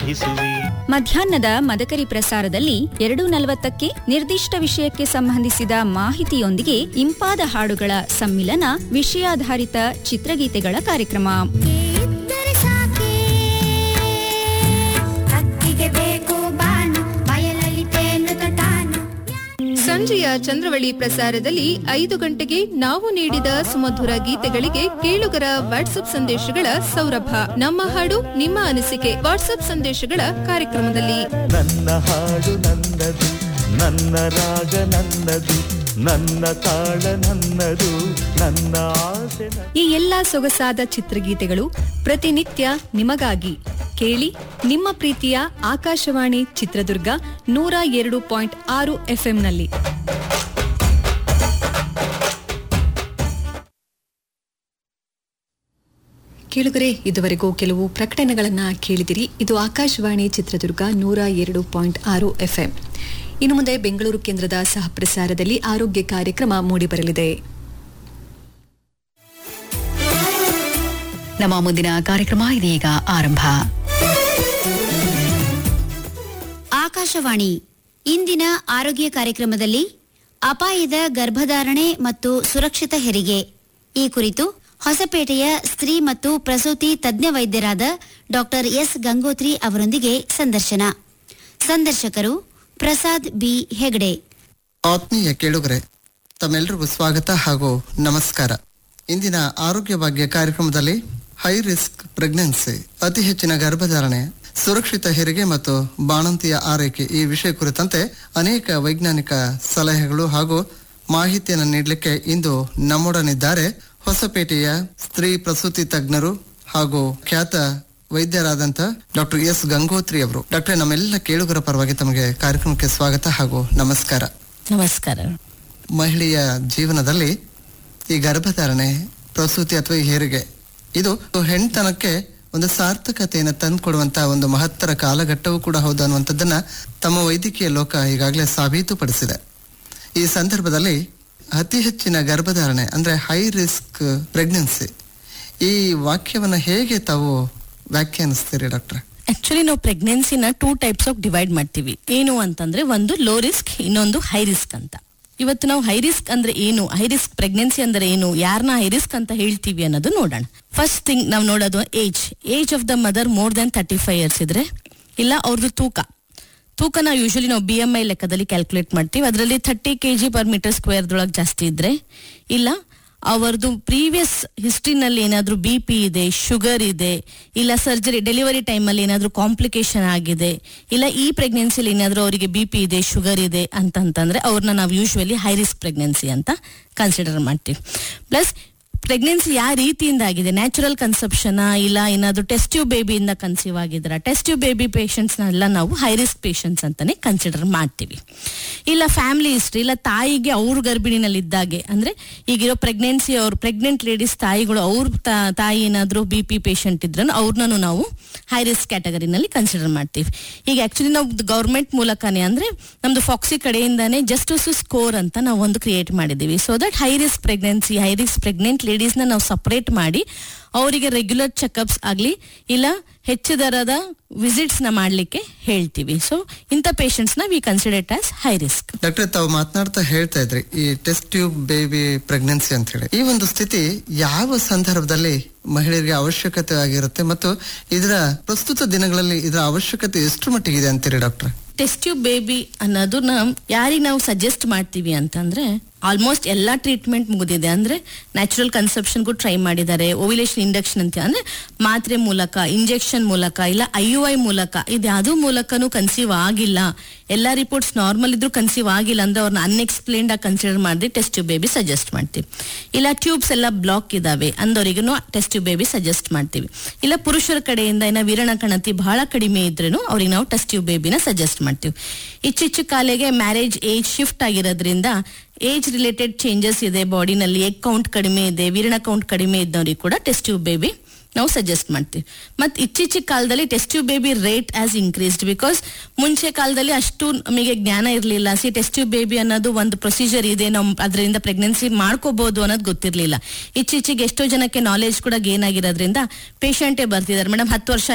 ವಹಿಸುವೆ ಮಧ್ಯಾಹ್ನದ ಮದಕರಿ ಪ್ರಸಾರದಲ್ಲಿ ಎರಡು ನಲವತ್ತಕ್ಕೆ ನಿರ್ದಿಷ್ಟ ವಿಷಯಕ್ಕೆ ಸಂಬಂಧಿಸಿದ ಮಾಹಿತಿಯೊಂದಿಗೆ ಇಂಪಾದ ಹಾಡುಗಳ ಸಮ್ಮಿಲನ ವಿಷಯಾಧಾರಿತ ಚಿತ್ರಗೀತೆಗಳ ಕಾರ್ಯಕ್ರಮ ಇದ್ದರೆ ಸಾಕೆ ಅಕ್ಕಿಗೆ ಬೇಕು ಬಾಣ ಬಯಲಲ್ಲಿ ತೇನು ತಟಾನ ಸಂಜೆಯ ಚಂದ್ರವಳಿ ಪ್ರಸಾರದಲ್ಲಿ ಐದು ಗಂಟೆಗೆ ನಾವು ನೀಡಿದ ಸುಮಧುರ ಗೀತೆಗಳಿಗೆ ಕೇಳುಗರ ವಾಟ್ಸ್ಆಪ್ ಸಂದೇಶಗಳ ಸೌರಭ ನಮ್ಮ ಹಾಡು ನಿಮ್ಮ ಅನಿಸಿಕೆ ವಾಟ್ಸ್ಆಪ್ ಸಂದೇಶಗಳ ಕಾರ್ಯಕ್ರಮದಲ್ಲಿ ನನ್ನ ಹಾಡು ನನ್ನದು ನನ್ನ ರಾಗ ನನ್ನದು ನನ್ನ ತಾಳ ನನ್ನದು ನನ್ನ ಆಸೆ ನನ್ನ ಈ ಎಲ್ಲಾ ಸೊಗಸಾದ ಚಿತ್ರಗೀತೆಗಳು ಪ್ರತಿನಿತ್ಯ ನಿಮಗಾಗಿ ಕೇಳಿ ನಿಮ್ಮ ಪ್ರೀತಿಯ ಆಕಾಶವಾಣಿ ಚಿತ್ರದುರ್ಗ ನೂರ ಎರಡು ಪಾಯಿಂಟ್ ಆರು ಎಫ್ಎಂನಲ್ಲಿ ಕೇಳುಗರೆ ಇದುವರೆಗೂ ಕೆಲವು ಪ್ರಕಟಣೆಗಳನ್ನ ಕೇಳಿದಿರಿ ಇದು ಆಕಾಶವಾಣಿ ಚಿತ್ರದುರ್ಗ ನೂರ ಎರಡು ಪಾಯಿಂಟ್ ಆರು ಎಫ್ಎಂ ಇನ್ನು ಮುಂದೆ ಬೆಂಗಳೂರು ಕೇಂದ್ರದ ಸಹ ಪ್ರಸಾರದಲ್ಲಿ ಆರೋಗ್ಯ ಕಾರ್ಯಕ್ರಮ ಮೂಡಿಬರಲಿದೆ ನಮ್ಮ ಮುಂದಿನ ಕಾರ್ಯಕ್ರಮ ಇದೀಗ ಆರಂಭ ಆಕಾಶವಾಣಿ ಇಂದಿನ ಆರೋಗ್ಯ ಕಾರ್ಯಕ್ರಮದಲ್ಲಿ ಅಪಾಯದ ಗರ್ಭಧಾರಣೆ ಮತ್ತು ಸುರಕ್ಷಿತ ಹೆರಿಗೆ ಈ ಕುರಿತು ಹೊಸಪೇಟೆಯ ಸ್ತ್ರೀ ಮತ್ತು ಪ್ರಸೂತಿ ತಜ್ಞ ವೈದ್ಯರಾದ ಡಾಕ್ಟರ್ ಎಸ್ ಗಂಗೋತ್ರಿ ಅವರೊಂದಿಗೆ ಸಂದರ್ಶನ ಸಂದರ್ಶಕರು ಪ್ರಸಾದ್ ಬಿ ಹೆಗಡೆ ಆತ್ಮೀಯ ಕೇಳುಗರೆ ತಮ್ಮೆಲ್ಲರಿಗೂ ಸ್ವಾಗತ ಹಾಗೂ ನಮಸ್ಕಾರ ಇಂದಿನ ಆರೋಗ್ಯ ಭಾಗ್ಯ ಕಾರ್ಯಕ್ರಮದಲ್ಲಿ ಹೈ ರಿಸ್ಕ್ ಪ್ರೆಗ್ನೆನ್ಸಿ ಅತಿ ಹೆಚ್ಚಿನ ಗರ್ಭಧಾರಣೆ ಸುರಕ್ಷಿತ ಹೆರಿಗೆ ಮತ್ತು ಬಾಣಂತಿಯ ಆರೈಕೆ ಈ ವಿಷಯ ಕುರಿತಂತೆ ಅನೇಕ ವೈಜ್ಞಾನಿಕ ಸಲಹೆಗಳು ಹಾಗೂ ಮಾಹಿತಿಯನ್ನು ನೀಡಲಿಕ್ಕೆ ಇಂದು ನಮ್ಮೊಡನಿದ್ದಾರೆ ಹೊಸಪೇಟೆಯ ಸ್ತ್ರೀ ಪ್ರಸೂತಿ ತಜ್ಞರು ಹಾಗೂ ಖ್ಯಾತ ವೈದ್ಯರಾದಂತ ಡಾಕ್ಟರ್ ಎಸ್ ಗಂಗೋತ್ರಿ ಅವರು ಡಾಕ್ಟರ್ ನಮ್ಮೆಲ್ಲ ಕೇಳುಗರ ಪರವಾಗಿ ತಮಗೆ ಕಾರ್ಯಕ್ರಮಕ್ಕೆ ಸ್ವಾಗತ ಹಾಗೂ ನಮಸ್ಕಾರ ನಮಸ್ಕಾರ ಮಹಿಳೆಯ ಜೀವನದಲ್ಲಿ ಈ ಗರ್ಭಧಾರಣೆ ಪ್ರಸೂತಿ ಅಥವಾ ಈ ಹೆರಿಗೆ ಇದು ಹೆಣ್ತನಕ್ಕೆ ಒಂದು ಸಾರ್ಥಕತೆಯನ್ನು ತಂದುಕೊಡುವಂತ ಒಂದು ಮಹತ್ತರ ಕಾಲಘಟ್ಟವೂ ಕೂಡ ಹೌದು ಅನ್ನುವಂಥದ್ದನ್ನ ತಮ್ಮ ವೈದ್ಯಕೀಯ ಲೋಕ ಈಗಾಗಲೇ ಸಾಬೀತುಪಡಿಸಿದೆ ಈ ಸಂದರ್ಭದಲ್ಲಿ ಅತಿ ಹೆಚ್ಚಿನ ಗರ್ಭಧಾರಣೆ ಅಂದ್ರೆ ಹೈ ರಿಸ್ಕ್ ಪ್ರೆಗ್ನೆನ್ಸಿ ಈ ವಾಕ್ಯವನ್ನ ಹೇಗೆ ತಾವು ವ್ಯಾಖ್ಯಾನಿಸ್ತೀರಿ ಡಾಕ್ಟ್ರೆ ಆಕ್ಚುಲಿ ನಾವು ಪ್ರೆಗ್ನೆನ್ಸಿನ ಟೂ ಟೈಪ್ಸ್ ಆಫ್ ಡಿವೈಡ್ ಮಾಡ್ತೀವಿ ಏನು ಅಂತಂದ್ರೆ ಒಂದು ಲೋ ರಿಸ್ಕ್ ಇನ್ನೊಂದು ಹೈ ರಿಸ್ಕ್ ಅಂತ ಇವತ್ತು ನಾವು ಹೈ ರಿಸ್ಕ್ ಅಂದ್ರೆ ಏನು ಹೈ ರಿಸ್ಕ್ ಪ್ರೆಗ್ನೆನ್ಸಿ ಅಂದ್ರೆ ಏನು ಯಾರನ್ನ ಹೈ ರಿಸ್ಕ್ ಅಂತ ಹೇಳ್ತೀವಿ ಅನ್ನೋದು ನೋಡೋಣ ಫಸ್ಟ್ ಥಿಂಗ್ ನಾವು ನೋಡೋದು age age of the mother more then thirty five years ಇದ್ರೆ ಇಲ್ಲ ಅವ್ರದ್ದು ತೂಕ ತೂಕ ನಾವು ಯೂಶಲಿ ನಾವು ಬಿ ಎಂ ಐ ಲೆಕ್ಕದಲ್ಲಿ ಕ್ಯಾಲ್ಕುಲೇಟ್ ಮಾಡ್ತೀವಿ ಅದರಲ್ಲಿ thirty K G per meter ಸ್ಕ್ವೇರ್ದೊಳಗೆ ಜಾಸ್ತಿ ಇದ್ರೆ ಇಲ್ಲ ಅವರದು ಪ್ರೀವಿಯಸ್ ಹಿಸ್ಟ್ರಿನಲ್ಲಿ ಏನಾದರೂ ಬಿ ಪಿ ಇದೆ ಶುಗರ್ ಇದೆ ಇಲ್ಲ ಸರ್ಜರಿ ಡೆಲಿವರಿ ಟೈಮಲ್ಲಿ ಏನಾದರೂ ಕಾಂಪ್ಲಿಕೇಶನ್ ಆಗಿದೆ ಇಲ್ಲ ಈ ಪ್ರೆಗ್ನೆನ್ಸಿಲಿ ಏನಾದರೂ ಅವರಿಗೆ ಬಿ ಪಿ ಇದೆ ಶುಗರ್ ಇದೆ ಅಂತಂತಂದ್ರೆ ಅವ್ರನ್ನ ನಾವು ಯೂಶ್ವಲಿ ಹೈ ರಿಸ್ಕ್ ಪ್ರೆಗ್ನೆನ್ಸಿ ಅಂತ ಕನ್ಸಿಡರ್ ಮಾಡ್ತೀವಿ ಪ್ಲಸ್ ಪ್ರೆಗ್ನೆನ್ಸಿ ಯಾವ ರೀತಿಯಿಂದ ಆಗಿದೆ ನ್ಯಾಚುರಲ್ ಕನ್ಸೆಪ್ಷನ್ ಇಲ್ಲ ಏನಾದ್ರು ಟೆಸ್ಟ್ ಟ್ಯೂಬ್ ಬೇಬಿಯಿಂದ ಕನ್ಸೀವ್ ಆಗಿದ್ರ ಟೆಸ್ಟ್ ಟ್ಯೂಬ್ ಬೇಬಿ ಪೇಷಂಟ್ಸ್ನೆಲ್ಲ ನಾವು ಹೈ ರಿಸ್ಕ್ ಪೇಷಂಟ್ಸ್ ಅಂತಾನೆ ಕನ್ಸಿಡರ್ ಮಾಡ್ತೀವಿ ಇಲ್ಲ ಫ್ಯಾಮಿಲಿ ಹಿಸ್ಟ್ರಿ ಇಲ್ಲ ತಾಯಿಗೆ ಅವ್ರ ಗರ್ಭಿಣಿನಲ್ಲಿ ಇದ್ದಾಗೆ ಅಂದ್ರೆ ಈಗಿರೋ ಪ್ರೆಗ್ನೆನ್ಸಿ ಅವ್ರ ಪ್ರೆಗ್ನೆಂಟ್ ಲೇಡೀಸ್ ತಾಯಿಗಳು ಅವ್ರ ತಾ- ತಾಯಿ ಏನಾದ್ರು ಬಿ ಪಿ ಪೇಷಂಟ್ ಇದ್ರೆ ಅವ್ರನ್ನೂ ನಾವು ಹೈ ರಿಸ್ಕ್ ಕ್ಯಾಟಗರಿನಲ್ಲಿ ಕನ್ಸಿಡರ್ ಮಾಡ್ತೀವಿ ಈಗ ಆಕ್ಚುಲಿ ನಾವು ಗೌರ್ಮೆಂಟ್ ಮೂಲಕನೇ ಅಂದ್ರೆ ನಮ್ದು ಫಾಕ್ಸಿ ಕಡೆಯಿಂದಾನೇ ಜಸ್ಟಿಸ್ ಸ್ಕೋರ್ ಅಂತ ನಾವು ಒಂದು ಕ್ರಿಯೇಟ್ ಮಾಡಿದ್ದೀವಿ so that high risk pregnancy high risk pregnant ಲೇಡೀಸ್ನ ನಾವು ಸಪರೇಟ್ ಮಾಡಿ ಅವರಿಗೆ ರೆಗ್ಯುಲರ್ ಚೆಕಪ್ಸ್ ಆಗಲಿ ಇಲ್ಲ ಹೆಚ್ಚು ದರದ ವಿಸಿಟ್ಸ್ ನ ಮಾಡ್ಲಿಕ್ಕೆ ಹೇಳ್ತೀವಿ ಸೊ ಇಂಥ ಪೇಷಂಟ್ಸ್ ನ we consider as high risk doctor ತಾವು ಮಾತನಾಡ್ತಾ ಹೇಳ್ತಾ ಇದ್ರಿ ಈ ಟೆಸ್ಟ್ ಟ್ಯೂಬ್ ಬೇಬಿ ಪ್ರೆಗ್ನೆನ್ಸಿ ಅಂತ ಹೇಳಿ ಈ ಒಂದು ಸ್ಥಿತಿ ಯಾವ ಸಂದರ್ಭದಲ್ಲಿ ಮಹಿಳೆಯರಿಗೆ ಅವಶ್ಯಕತೆ ಆಗಿರುತ್ತೆ ಮತ್ತು ಇದರ ಪ್ರಸ್ತುತ ದಿನಗಳಲ್ಲಿ ಇದರ ಅವಶ್ಯಕತೆ ಎಷ್ಟು ಮಟ್ಟಿಗಿದೆ ಅಂತೀರಿ ಡಾಕ್ಟರ್ ಟೆಸ್ಟ್ ಟ್ಯೂಬ್ ಬೇಬಿ ಅನ್ನೋದು ನಾವು ಯಾರಿಗೆ ನಾವು ಸಜೆಸ್ಟ್ ಮಾಡ್ತೀವಿ ಅಂತಂದ್ರೆ ಆಲ್ಮೋಸ್ಟ್ ಎಲ್ಲಾ ಟ್ರೀಟ್ಮೆಂಟ್ ಮುಗಿದಿದೆ ಅಂದ್ರೆ ನ್ಯಾಚುರಲ್ ಕನ್ಸೆಪ್ಷನ್ಗೂ ಟ್ರೈ ಮಾಡಿದ್ದಾರೆ ಓವಿಲೇಷನ್ ಇಂಡಕ್ಷನ್ ಅಂತ ಅಂದ್ರೆ ಮಾತ್ರೆ ಮೂಲಕ ಇಂಜೆಕ್ಷನ್ ಮೂಲಕ ಇಲ್ಲ ಐ ಯು ಐ ಮೂಲಕ ಇದ್ಯಾವುದೂ ಮೂಲಕನೂ ಕನ್ಸೀವ್ ಆಗಿಲ್ಲ ಎಲ್ಲಾ ರಿಪೋರ್ಟ್ಸ್ ನಾರ್ಮಲ್ ಇದ್ರೂ ಕನ್ಸೀವ್ ಆಗಿಲ್ಲ ಅಂದ್ರೆ ಅವ್ರನ್ನ ಅನ್ಎಕ್ಸ್ಪ್ಲೇನ್ಡ್ ಆಗಿ ಕನ್ಸಿಡರ್ ಮಾಡಿ ಟೆಸ್ಟ್ ಟ್ಯೂಬ್ ಬೇಬಿ ಸಜೆಸ್ಟ್ ಮಾಡ್ತೀವಿ ಇಲ್ಲ ಟ್ಯೂಬ್ಸ್ ಎಲ್ಲ ಬ್ಲಾಕ್ ಇದಾವೆ ಅಂದವರಿಗೂ ಟೆಸ್ಟ್ ಟ್ಯೂಬ್ ಬೇಬಿ ಸಜೆಸ್ಟ್ ಮಾಡ್ತೀವಿ ಇಲ್ಲ ಪುರುಷರ ಕಡೆಯಿಂದ ಏನೋ ವೀರಣ ಕಣತಿ ಬಹಳ ಕಡಿಮೆ ಇದ್ರೂ ಅವ್ರಿಗೆ ನಾವು ಟೆಸ್ಟ್ ಟ್ಯೂಬ್ ಬೇಬಿನ ಸಜೆಸ್ಟ್ ಮಾಡ್ತೀವಿ ಇಚ್ಚಿಚ್ಚು ಕಾಲೆಗೆ ಮ್ಯಾರೇಜ್ ಏಜ್ ಶಿಫ್ಟ್ ಆಗಿರೋದ್ರಿಂದ ಏಜ್ ರಿಲೇಟೆಡ್ ಚೇಂಜಸ್ ಇದೆ ಬಾಡಿನಲ್ಲಿ ಎಗ್ ಕೌಂಟ್ ಕಡಿಮೆ ಇದೆ ವೀರಣ ಕೌಂಟ್ ಕಡಿಮೆ ಇದ್ದವ್ರಿಗೆ ಕೂಡ ಟೆಸ್ಟ್ ಟ್ಯೂಬ್ ಬೇಬಿ ನಾವು ಸಜೆಸ್ಟ್ ಮಾಡ್ತೀವಿ ಮತ್ ಇತ್ತೀಚಿನ ಕಾಲದಲ್ಲಿ test tube baby rate has increased because ಮುಂಚೆ ಕಾಲದಲ್ಲಿ ಅಷ್ಟು ನಮಗೆ ಜ್ಞಾನ ಇರಲಿಲ್ಲ ಸಿ ಟೆಸ್ಟ್ ಟ್ಯೂಬ್ ಬೇಬಿ ಅನ್ನೋದು ಒಂದು ಪ್ರೊಸೀಜರ್ ಇದೆ ನಾವು ಅದರಿಂದ ಪ್ರೆಗ್ನೆನ್ಸಿ ಮಾಡ್ಕೋಬಹುದು ಅನ್ನೋದು ಗೊತ್ತಿರಲಿಲ್ಲ ಇತ್ತೀಚೆಗೆ ಎಷ್ಟೋ ಜನಕ್ಕೆ ನಾಲೆಜ್ ಕೂಡ ಗೇನ್ ಆಗಿರೋದ್ರಿಂದ ಪೇಷಂಟೇ ಬರ್ತಿದ್ದಾರೆ ಮೇಡಮ್ ಹತ್ತು ವರ್ಷ